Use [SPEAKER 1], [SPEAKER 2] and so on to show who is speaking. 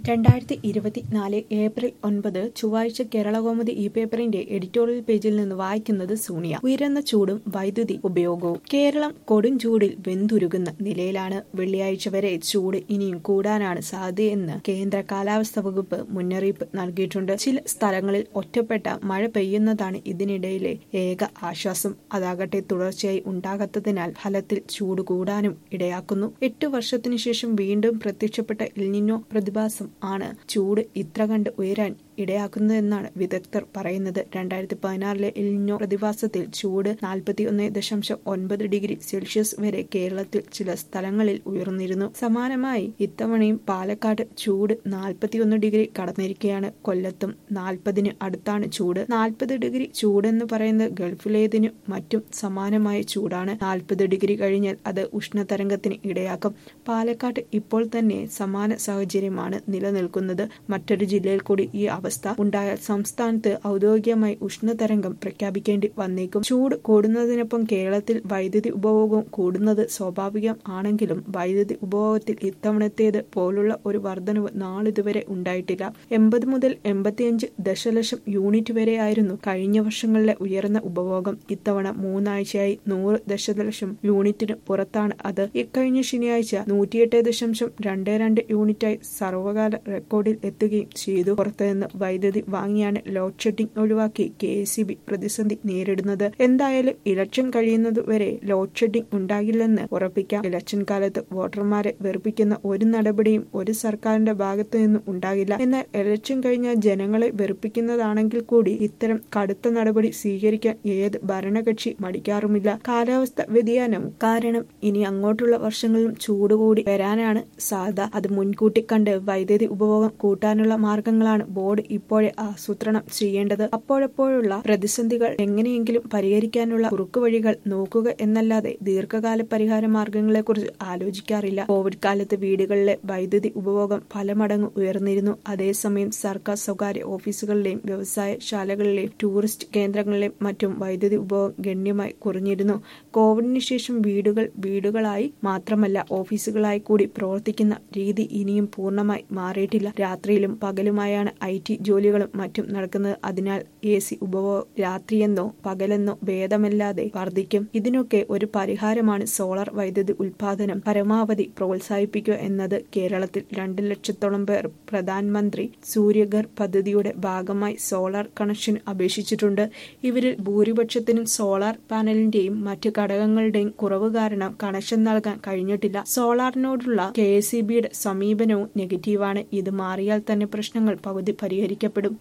[SPEAKER 1] രണ്ടായിരത്തി ഇരുപത്തിനാല് ഏപ്രിൽ ഒൻപത് ചൊവ്വാഴ്ച കേരളകൗമുദി ഈ പേപ്പറിന്റെ എഡിറ്റോറിയൽ പേജിൽ നിന്ന് വായിക്കുന്നത് സോണിയ ഉയരുന്ന ചൂടും വൈദ്യുതി ഉപയോഗവും കേരളം കൊടും ചൂടിൽ വെന്തുരുകുന്ന നിലയിലാണ് വെള്ളിയാഴ്ച വരെ ചൂട് ഇനിയും കൂടാനാണ് സാധ്യതയെന്ന് കേന്ദ്ര കാലാവസ്ഥാ വകുപ്പ് മുന്നറിയിപ്പ് നൽകിയിട്ടുണ്ട് ചില സ്ഥലങ്ങളിൽ ഒറ്റപ്പെട്ട മഴ പെയ്യുന്നതാണ് ഇതിനിടയിലെ ഏക ആശ്വാസം അതാകട്ടെ തുടർച്ചയായി ഉണ്ടാകാത്തതിനാൽ ഫലത്തിൽ ചൂട് കൂടാനും ഇടയാക്കുന്നു എട്ടു വർഷത്തിനു ശേഷം വീണ്ടും പ്രത്യക്ഷപ്പെട്ട ഇൽനിനോ പ്രതിഭാസം ആണ് ചൂട് ഇത്ര കണ്ട് ഉയരാൻ ഇടയാക്കുന്നതെന്നാണ് വിദഗ്ധർ പറയുന്നത് രണ്ടായിരത്തി പതിനാറിലെ ഇൽനിനോ പ്രതിഭാസത്തിൽ ചൂട് നാൽപ്പത്തി ഒന്ന് ദശാംശം ഒൻപത് ഡിഗ്രി സെൽഷ്യസ് വരെ കേരളത്തിൽ ചില സ്ഥലങ്ങളിൽ ഉയർന്നിരുന്നു സമാനമായി ഇത്തവണയും പാലക്കാട് ചൂട് നാൽപ്പത്തിയൊന്ന് ഡിഗ്രി കടന്നിരിക്കുകയാണ് കൊല്ലത്തും നാൽപ്പതിന് അടുത്താണ് ചൂട് നാൽപ്പത് ഡിഗ്രി ചൂടെന്ന് പറയുന്നത് ഗൾഫിലേതിനു മറ്റും സമാനമായ ചൂടാണ് നാൽപ്പത് ഡിഗ്രി കഴിഞ്ഞാൽ അത് ഉഷ്ണതരംഗത്തിന് ഇടയാക്കും പാലക്കാട് ഇപ്പോൾ തന്നെ സമാന സാഹചര്യമാണ് നിലനിൽക്കുന്നത് മറ്റൊരു ജില്ലയിൽ കൂടി ഈ അവസ്ഥ ഉണ്ടായാൽ സംസ്ഥാനത്ത് ഔദ്യോഗികമായി ഉഷ്ണതരംഗം പ്രഖ്യാപിക്കേണ്ടി വന്നേക്കും ചൂട് കൂടുന്നതിനൊപ്പം കേരളത്തിൽ വൈദ്യുതി ഉപഭോഗം കൂടുന്നത് സ്വാഭാവികം ആണെങ്കിലും വൈദ്യുതി ഉപഭോഗത്തിൽ ഇത്തവണത്തേത് പോലുള്ള ഒരു വർധനവ് നാളിതുവരെ ഉണ്ടായിട്ടില്ല എൺപത് മുതൽ എൺപത്തിയഞ്ച് ദശലക്ഷം യൂണിറ്റ് വരെയായിരുന്നു കഴിഞ്ഞ വർഷങ്ങളിലെ ഉയർന്ന ഉപഭോഗം ഇത്തവണ മൂന്നാഴ്ചയായി നൂറ് ദശലക്ഷം യൂണിറ്റിന് പുറത്താണ് അത് ഇക്കഴിഞ്ഞ ശനിയാഴ്ച നൂറ്റിയെട്ട് ദശാംശം രണ്ട് രണ്ട് യൂണിറ്റായി സർവകാല റെക്കോർഡിൽ എത്തുകയും ചെയ്തു പുറത്തുനിന്ന് വൈദ്യുതി വാങ്ങിയാണ് ലോഡ് ഷെഡിംഗ് ഒഴിവാക്കി കെ എസ് ബി പ്രതിസന്ധി നേരിടുന്നത് എന്തായാലും ഇലക്ഷൻ കഴിയുന്നതുവരെ ലോഡ് ഷെഡിംഗ് ഉണ്ടാകില്ലെന്ന് ഉറപ്പിക്കാം ഇലക്ഷൻ കാലത്ത് വോട്ടർമാരെ വെറുപ്പിക്കുന്ന ഒരു നടപടിയും ഒരു സർക്കാരിന്റെ ഭാഗത്തു നിന്നും ഉണ്ടാകില്ല എന്നാൽ ഇലക്ഷൻ കഴിഞ്ഞാൽ ജനങ്ങളെ വെറുപ്പിക്കുന്നതാണെങ്കിൽ കൂടി ഇത്തരം കടുത്ത നടപടി സ്വീകരിക്കാൻ ഏത് ഭരണകക്ഷി മടിക്കാറുമില്ല കാലാവസ്ഥ വ്യതിയാനം കാരണം ഇനി അങ്ങോട്ടുള്ള വർഷങ്ങളിലും ചൂട് കൂടി വരാനാണ് സാധ്യത അത് മുൻകൂട്ടി കണ്ട് വൈദ്യുതി ഉപഭോഗം കൂട്ടാനുള്ള മാർഗങ്ങളാണ് ബോർഡ് ഇപ്പോഴേ ആസൂത്രണം ചെയ്യേണ്ടത് അപ്പോഴപ്പോഴുള്ള പ്രതിസന്ധികൾ എങ്ങനെയെങ്കിലും പരിഹരിക്കാനുള്ള കുറുക്കുവഴികൾ നോക്കുക എന്നല്ലാതെ ദീർഘകാല പരിഹാര മാർഗങ്ങളെക്കുറിച്ച് ആലോചിക്കാറില്ല കോവിഡ് കാലത്ത് വീടുകളിലെ വൈദ്യുതി ഉപഭോഗം പല മടങ്ങ് ഉയർന്നിരുന്നു അതേസമയം സർക്കാർ സ്വകാര്യ ഓഫീസുകളിലെയും വ്യവസായ ശാലകളിലെയും ടൂറിസ്റ്റ് കേന്ദ്രങ്ങളിലെയും മറ്റും വൈദ്യുതി ഉപഭോഗം ഗണ്യമായി കുറഞ്ഞിരുന്നു കോവിഡിന് ശേഷം വീടുകൾ വീടുകളായി മാത്രമല്ല ഓഫീസുകളായി കൂടി പ്രവർത്തിക്കുന്ന രീതി ഇനിയും പൂർണ്ണമായി മാറിയിട്ടില്ല രാത്രിയിലും പകലുമായാണ് ഐ ടി ജോലികളും മറ്റും നടക്കുന്നത് അതിനാൽ എ സി ഉപഭോഗം രാത്രിയെന്നോ പകലെന്നോ ഭേദമില്ലാതെ വർദ്ധിക്കും ഇതിനൊക്കെ ഒരു പരിഹാരമാണ് സോളാർ വൈദ്യുതി ഉൽപാദനം പരമാവധി പ്രോത്സാഹിപ്പിക്കുക എന്നത് കേരളത്തിൽ രണ്ട് ലക്ഷത്തോളം പേർ പ്രധാനമന്ത്രി സൂര്യഘർ പദ്ധതിയുടെ ഭാഗമായി സോളാർ കണക്ഷൻ അപേക്ഷിച്ചിട്ടുണ്ട് ഇവരിൽ ഭൂരിപക്ഷത്തിനും സോളാർ പാനലിന്റെയും മറ്റ് ഘടകങ്ങളുടെയും കുറവ് കാരണം കണക്ഷൻ നൽകാൻ കഴിഞ്ഞിട്ടില്ല സോളാറിനോടുള്ള കെ എസ് സമീപനവും നെഗറ്റീവാണ് ഇത് മാറിയാൽ തന്നെ പ്രശ്നങ്ങൾ പകുതി പരിഹരിക്കപ്പെടും